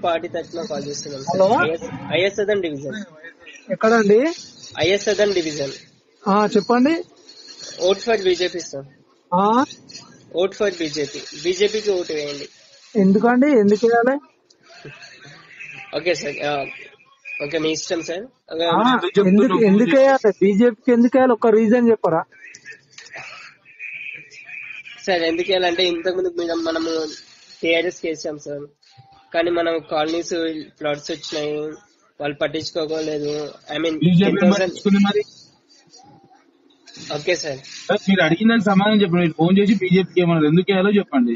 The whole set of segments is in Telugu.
పార్టీ తరఫున కాల్ చేస్తున్నాం హలో? ఐఎస్ సదన్ డివిజన్ ఎక్కడండి ఐఎస్ సదన్ డివిజన్ ఆ చెప్పండి ఓట్ ఫర్ బీజేపీ సార్ ఆ ఓట్ ఫర్ బీజేపీ బీజేపీకి ఓటు వేయండి ఎందుకండి ఎందుకు వేయాలి ఓకే సార్ ఆ, ఓకే మీ ఇష్టం సార్ ఆ, ఎందుకు ఎందుకు వేయాలి బీజేపీకి ఎందుకు వేయాలి ఒక రీజన్ చెప్పరా సార్ ఎందుకు వెళ్ళాలంటే ఇంతకు ముందు మీద మనము టీఆర్ఎస్ చేసాం సార్ కానీ మనం కాలనీస్ ఫ్లడ్స్ వచ్చినాయి వాళ్ళు పట్టించుకోలేదు I mean BJP ten thousand తీసుకుంది మరి ఓకే సార్ సార్, మీరు అడిగిన దానికి సమాధానం చెప్పండి మీరు ఫోన్ చేసి బీజేపీకి ఏమన్నారు ఎందుకు వేయాలో చెప్పండి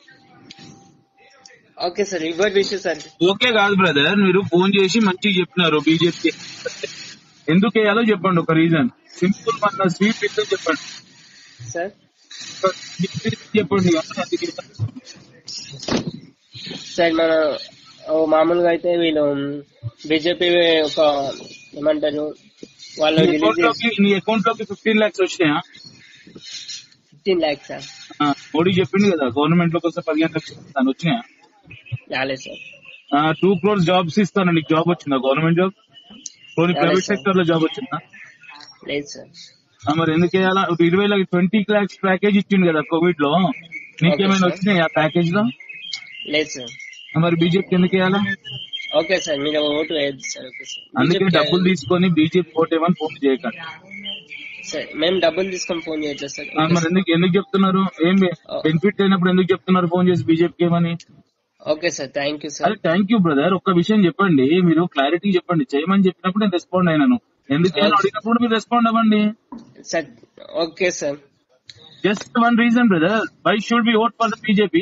ఓకే సార్ రివర్ విష్ సార్ ఓకే కాదు బ్రదర్ మీరు ఫోన్ చేసి మంచిగా చెప్పినారు బీజేపీ ఎందుకు వేయాలో చెప్పండి ఒక రీజన్ సింపుల్ మన స్వీట్ విత్ చెప్పండి సార్ ఒక sweet with చెప్పండి అందుకే సార్ మన ఓ మామూలుగా అయితే వీళ్ళు బీజేపీ ఒక ఏమంటారు వాళ్ళు నీ అకౌంట్ రిలీజ్ లోకి నీ అకౌంట్ లోకి ఫిఫ్టీన్ లాక్స్ వచ్చినాయా ఫిఫ్టీన్ ల్యాక్స్ సార్ ఆ, మోడీ చెప్పింది కదా గవర్నమెంట్ లోకి వస్తే పదిహేను లక్షలు ఇస్తాను వచ్చినాయా రాలేదు సార్ టూ క్రోర్స్ జాబ్స్ ఇస్తాను నీకు జాబ్ వచ్చిందా గవర్నమెంట్ జాబ్ పోనీ రాలేదు ప్రైవేట్ సార్. సెక్టర్ లో జాబ్ వచ్చిందా లేదు సార్ ఆ, మరి ఎందుకు వేయాలా ఒక ఇరవై లక్ష ట్వంటీ లాక్స్ ప్యాకేజ్ ఇచ్చింది కదా కోవిడ్ లో నీకేమైనా Okay, sir. వచ్చినాయి ఆ ప్యాకేజ్ లో లేదు సార్ ఆ, మరి బీజేపీ ఎందుకు వేయాలా ఓకే సార్ మీరు ఓటు వేయద్దు సార్ ఓకే సార్ అందుకే BJP డబ్బులు తీసుకొని బీజేపీ ఓటేమని ఫోన్ చేయకండి సార్ మేము డబ్బులు తీసుకొని ఫోన్ చేయట్లేదు సార్ ఆ, మరి ఎందుకు ఎందుకు చెప్తున్నారు ఏం బెనిఫిట్ అయినప్పుడు ఎందుకు చెప్తున్నారు ఫోన్ చేసి బీజేపీకి ఏమని ఓకే సార్ థ్యాంక్ యూ అరే సార్ థ్యాంక్ యూ బ్రదర్ ఒక్క విషయం చెప్పండి మీరు క్లారిటీ చెప్పండి చేయమని చెప్పినప్పుడు నేను రెస్పాండ్ అయినాను ఎందుకని అడిగినప్పుడు మీరు రెస్పాండ్ అవ్వండి sir okay sir just one reason brother why should be vote for the BJP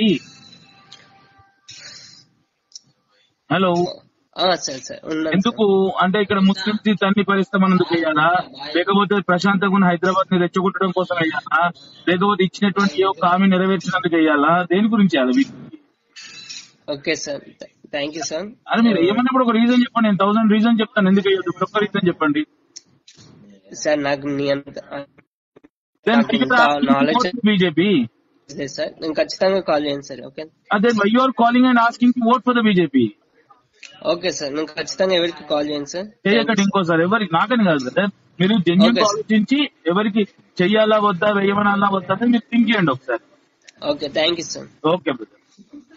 hello sir sir ఉన్నాను ఎందుకు అంటే ఇక్కడ ముస్లింస్ ని తన్ని పరిస్థితి మనం ఎందుకు వేయాలా లేకపోతే ప్రశాంతంగా ఉన్న హైదరాబాద్ ని రెచ్చగొట్టడం కోసం వేయాలా లేకపోతే ఇచ్చినటువంటి ఏ ఒక్క హామీ నెరవేర్చినందుకు వేయాలా దేని గురించి వేయాలి మీకు? Okay sir thank you sir అరే మీరు ఏమన్నప్పుడు ఒక రీజన్ చెప్పండి నేను థౌసండ్ రీజన్ చెప్తాను ఎందుకు వేయద్దు ఇప్పుడు ఒక్క రీజన్ చెప్పండి సార్ నాకు మీ అంత నాకు ఇంత knowledge- బీజేపీ లేదు సార్ నేను ఖచ్చితంగా కాల్ చేయండి సార్ ఓకే అదే why you are calling and asking to vote for the BJP okay sir నేను ఖచ్చితంగా ఎవరికి కాల్ చేయండి సార్ చేయకండి ఇంకోసారి ఎవరికి నాకని కాదు కదా మీరు జెన్యున్ Okay, sir. ఆలోచించి ఎవరికి చెయ్యాలా వద్దా వేయమనాలా వద్దా అని మీరు థింక్ చేయండి ఒకసారి okay thank you sir okay brother